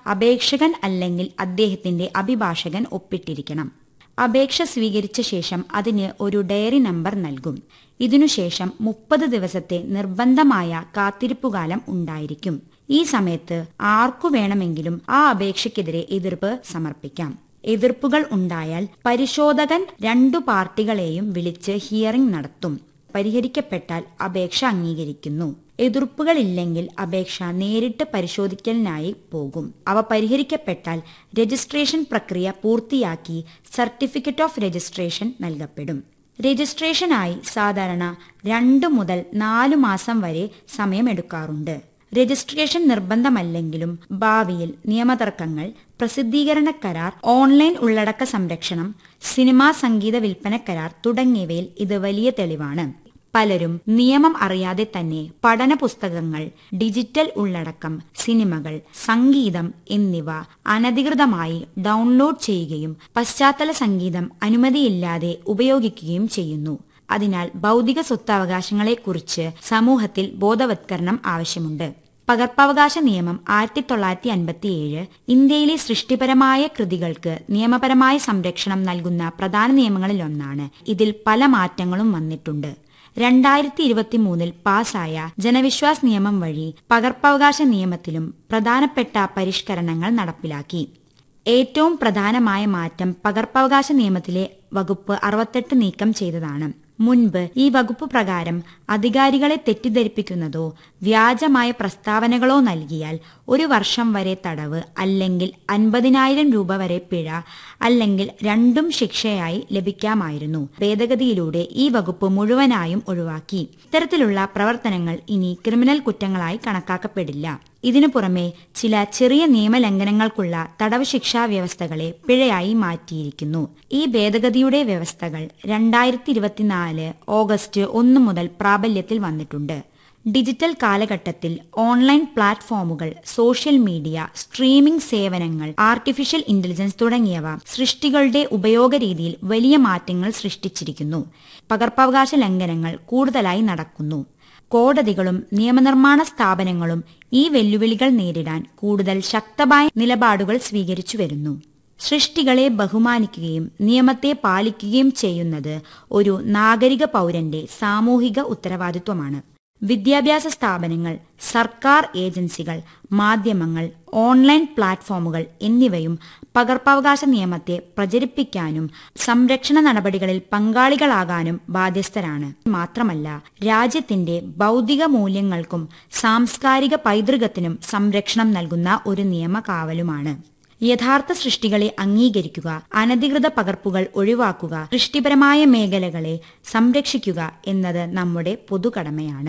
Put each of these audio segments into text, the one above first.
അപേക്ഷകൻ അല്ലെങ്കിൽ അദ്ദേഹത്തിന്റെ അഭിഭാഷകൻ ഒപ്പിട്ടിരിക്കണം അപേക്ഷ സ്വീകരിച്ച ശേഷം അതിന് ഒരു ഡയറി നമ്പർ നൽകും ഇതിനുശേഷം മുപ്പത് ദിവസത്തെ നിർബന്ധമായ കാത്തിരിപ്പുകാലം ഉണ്ടായിരിക്കും ഈ സമയത്ത് ആർക്കു വേണമെങ്കിലും ആ അപേക്ഷയ്ക്കെതിരെ എതിർപ്പ് സമർപ്പിക്കാം എതിർപ്പുകൾ ഉണ്ടായാൽ പരിശോധകൻ രണ്ടു പാർട്ടികളെയും വിളിച്ച് ഹിയറിംഗ് നടത്തും പരിഹരിക്കപ്പെട്ടാൽ അപേക്ഷ അംഗീകരിക്കുന്നു എതിർപ്പുകളില്ലെങ്കിൽ അപേക്ഷ നേരിട്ട് പരിശോധിക്കലിനായി പോകും അവ പരിഹരിക്കപ്പെട്ടാൽ രജിസ്ട്രേഷൻ പ്രക്രിയ പൂർത്തിയാക്കി സർട്ടിഫിക്കറ്റ് ഓഫ് രജിസ്ട്രേഷൻ നൽകപ്പെടും രജിസ്ട്രേഷനായി സാധാരണ രണ്ട് മുതൽ നാലു മാസം വരെ സമയമെടുക്കാറുണ്ട് രജിസ്ട്രേഷൻ നിർബന്ധമല്ലെങ്കിലും ഭാവിയിൽ നിയമതർക്കങ്ങൾ പ്രസിദ്ധീകരണ കരാർ ഓൺലൈൻ ഉള്ളടക്ക സംരക്ഷണം സിനിമാ സംഗീത വിൽപ്പന കരാർ തുടങ്ങിയവയിൽ ഇത് വലിയ തെളിവാണ് പലരും നിയമം അറിയാതെ തന്നെ പഠന പുസ്തകങ്ങൾ ഡിജിറ്റൽ ഉള്ളടക്കം സിനിമകൾ സംഗീതം എന്നിവ അനധികൃതമായി ഡൗൺലോഡ് ചെയ്യുകയും പശ്ചാത്തല സംഗീതം അനുമതിയില്ലാതെ ഉപയോഗിക്കുകയും ചെയ്യുന്നു അതിനാൽ ബൗദ്ധിക സ്വത്തവകാശങ്ങളെക്കുറിച്ച് സമൂഹത്തിൽ ബോധവത്കരണം ആവശ്യമുണ്ട് പകർപ്പവകാശ നിയമം ആയിരത്തി തൊള്ളായിരത്തി അൻപത്തിയേഴ് ഇന്ത്യയിലെ സൃഷ്ടിപരമായ കൃതികൾക്ക് നിയമപരമായ സംരക്ഷണം നൽകുന്ന പ്രധാന നിയമങ്ങളിലൊന്നാണ് ഇതിൽ പല മാറ്റങ്ങളും വന്നിട്ടുണ്ട് രണ്ടായിരത്തി ഇരുപത്തി മൂന്നിൽ പാസായ ജനവിശ്വാസ് നിയമം വഴി പകർപ്പവകാശ നിയമത്തിലും പ്രധാനപ്പെട്ട പരിഷ്കരണങ്ങൾ നടപ്പിലാക്കി ഏറ്റവും പ്രധാനമായ മാറ്റം പകർപ്പവകാശ നിയമത്തിലെ വകുപ്പ് അറുപത്തെട്ട് നീക്കം ചെയ്തതാണ് മുൻപ് ഈ വകുപ്പ് പ്രകാരം അധികാരികളെ തെറ്റിദ്ധരിപ്പിക്കുന്നതോ വ്യാജമായ പ്രസ്താവനകളോ നൽകിയാൽ ഒരു വർഷം വരെ തടവ് അല്ലെങ്കിൽ അൻപതിനായിരം രൂപ വരെ പിഴ അല്ലെങ്കിൽ രണ്ടും ശിക്ഷയായി ലഭിക്കാമായിരുന്നു ഭേദഗതിയിലൂടെ ഈ വകുപ്പ് മുഴുവനായും ഒഴിവാക്കി ഇത്തരത്തിലുള്ള പ്രവർത്തനങ്ങൾ ഇനി ക്രിമിനൽ കുറ്റങ്ങളായി കണക്കാക്കപ്പെടില്ല ഇതിനു പുറമെ ചില ചെറിയ നിയമലംഘനങ്ങൾക്കുള്ള തടവ് ശിക്ഷാ വ്യവസ്ഥകളെ പിഴയായി മാറ്റിയിരിക്കുന്നു ഈ ഭേദഗതിയുടെ വ്യവസ്ഥകൾ രണ്ടായിരത്തി ഇരുപത്തിനാല് ഓഗസ്റ്റ് ഒന്ന് മുതൽ പ്രാബല്യത്തിൽ വന്നിട്ടുണ്ട് ഡിജിറ്റൽ കാലഘട്ടത്തിൽ ഓൺലൈൻ പ്ലാറ്റ്ഫോമുകൾ സോഷ്യൽ മീഡിയ സ്ട്രീമിംഗ് സേവനങ്ങൾ ആർട്ടിഫിഷ്യൽ ഇന്റലിജൻസ് തുടങ്ങിയവ സൃഷ്ടികളുടെ ഉപയോഗ രീതിയിൽ വലിയ മാറ്റങ്ങൾ സൃഷ്ടിച്ചിരിക്കുന്നു പകർപ്പവകാശ ലംഘനങ്ങൾ കൂടുതലായി നടക്കുന്നു കോടതികളും നിയമനിർമ്മാണ സ്ഥാപനങ്ങളും ഈ വെല്ലുവിളികൾ നേരിടാൻ കൂടുതൽ ശക്തമായ നിലപാടുകൾ സ്വീകരിച്ചു വരുന്നു സൃഷ്ടികളെ ബഹുമാനിക്കുകയും നിയമത്തെ പാലിക്കുകയും ചെയ്യുന്നത് ഒരു നാഗരിക പൗരന്റെ സാമൂഹിക ഉത്തരവാദിത്വമാണ് വിദ്യാഭ്യാസ സ്ഥാപനങ്ങൾ സർക്കാർ ഏജൻസികൾ മാധ്യമങ്ങൾ ഓൺലൈൻ പ്ലാറ്റ്ഫോമുകൾ എന്നിവയും പകർപ്പവകാശ നിയമത്തെ പ്രചരിപ്പിക്കാനും സംരക്ഷണ നടപടികളിൽ പങ്കാളികളാകാനും ബാധ്യസ്ഥരാണ് മാത്രമല്ല രാജ്യത്തിന്റെ ബൗദ്ധിക മൂല്യങ്ങൾക്കും സാംസ്കാരിക പൈതൃകത്തിനും സംരക്ഷണം നൽകുന്ന ഒരു നിയമകാവലുമാണ് യഥാർത്ഥ സൃഷ്ടികളെ അംഗീകരിക്കുക അനധികൃത പകർപ്പുകൾ ഒഴിവാക്കുക സൃഷ്ടിപരമായ മേഖലകളെ സംരക്ഷിക്കുക എന്നത് നമ്മുടെ പൊതുകടമയാണ്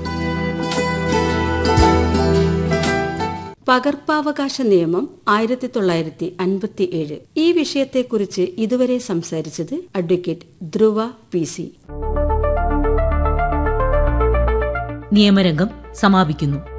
പകർപ്പവകാശ നിയമം ആയിരത്തി തൊള്ളായിരത്തി അൻപത്തി ഏഴ് ഈ വിഷയത്തെക്കുറിച്ച് ഇതുവരെ സംസാരിച്ചത് അഡ്വക്കേറ്റ് ധ്രുവ പി സി നിയമരംഗം സമാപിക്കുന്നു